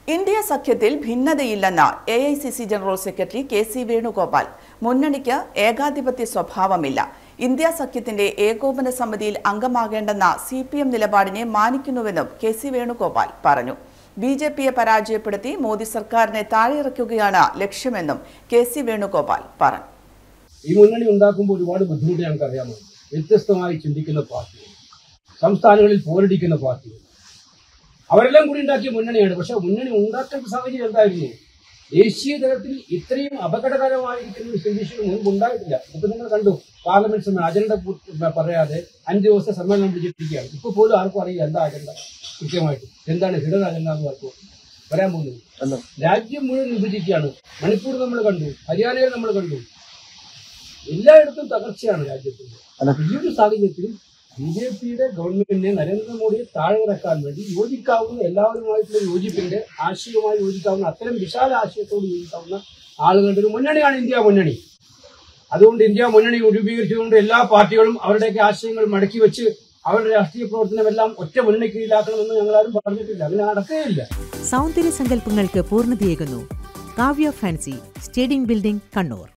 India സഖ്യത്തിൽ ഭിന്നതയില്ലെന്ന A I C C general secretary K C Venugopal മുന്നണിക്ക് ഏകാധിപത്യ സ്വഭാവമില്ല ഇന്ത്യ സഖ്യത്തിന്റെ ഏകോപന സമിതിയിൽ അംഗമാകേണ്ടെന്ന സി പി എം നിലപാടിനെ മാനിക്കുന്നുവെന്നും കെ സി വേണുഗോപാൽ പറഞ്ഞു ബി ജെ പിയെ പരാജയപ്പെടുത്തി മോദി സർക്കാരിനെ താഴെയിറക്കുകയാണ് ലക്ഷ്യമെന്നും കെ സി വേണുഗോപാൽ പറഞ്ഞു ഈ മുന്നണി ഉണ്ടാക്കുമ്പോൾ ഒരുപാട് ബുദ്ധിമുട്ട് ഞങ്ങൾക്ക് അറിയാമോ വ്യത്യസ്തമായി ചിന്തിക്കുന്ന പാർട്ടികൾ സംസ്ഥാനങ്ങളിൽ പോരടിക്കുന്ന പാർട്ടികൾ അവരെല്ലാം കൂടി ഉണ്ടാക്കിയ മുന്നണിയാണ് പക്ഷെ മുന്നണി ഉണ്ടാക്കേണ്ട സാഹചര്യം എന്തായിരുന്നു ദേശീയ തലത്തിൽ ഇത്രയും അപകടകരമായിരിക്കുന്ന ഒരു സ്ഥിതിവിശേഷം മുൻപ് ഉണ്ടായിട്ടില്ല ഇപ്പൊ നിങ്ങൾ കണ്ടു പാർലമെന്റ് സമ്മേളനം അജണ്ട പു- പറയാതെ അഞ്ച് ദിവസത്തെ സമ്മേളനം വിളിച്ചിരിക്കുകയാണ് ഇപ്പൊ പോലും ആർക്കും അറിയില്ല എന്താ അജണ്ട കൃത്യമായിട്ട് എന്താണ് ഹിഡൻ അജണ്ട എന്ന് ആർക്കും വരാൻ പോകുന്നത് രാജ്യം മുഴുവൻ വിഭജിക്കുകയാണ് മണിപ്പൂർ നമ്മൾ കണ്ടു ഹരിയാനയിൽ നമ്മൾ കണ്ടു എല്ലായിടത്തും തകർച്ചയാണ് രാജ്യത്തിന്റെ ഈ ഒരു സാഹചര്യത്തിൽ ബി ജെ പിയുടെ ഗവൺമെന്റിനെ നരേന്ദ്രമോദിയെ താഴെ ഇറക്കാൻ വേണ്ടി യോജിക്കാവുന്ന എല്ലാവരുമായിട്ടുള്ള യോജിപ്പിന്റെ ആശയവുമായി യോജിക്കാവുന്ന അത്തരം വിശാല ആശയത്തോട് യോജിക്കാവുന്ന ആളുകളുടെ ഒരു മുന്നണിയാണ് ഇന്ത്യ മുന്നണി അതുകൊണ്ട് ഇന്ത്യ മുന്നണി രൂപീകരിച്ചുകൊണ്ട് എല്ലാ പാർട്ടികളും അവരുടെയൊക്കെ ആശയങ്ങൾ മടക്കി വെച്ച് അവരുടെ രാഷ്ട്രീയ പ്രവർത്തനമെല്ലാം ഒറ്റ മുന്നണി കീഴിലാക്കണമെന്ന് ഞങ്ങളാരും പറഞ്ഞിട്ടില്ല അങ്ങനെ നടക്കുകയില്ല സൗന്ദര്യ സങ്കല്പങ്ങൾക്ക് പൂർണ്ണതയേകുന്നു Kavya fancy stadium building Kannur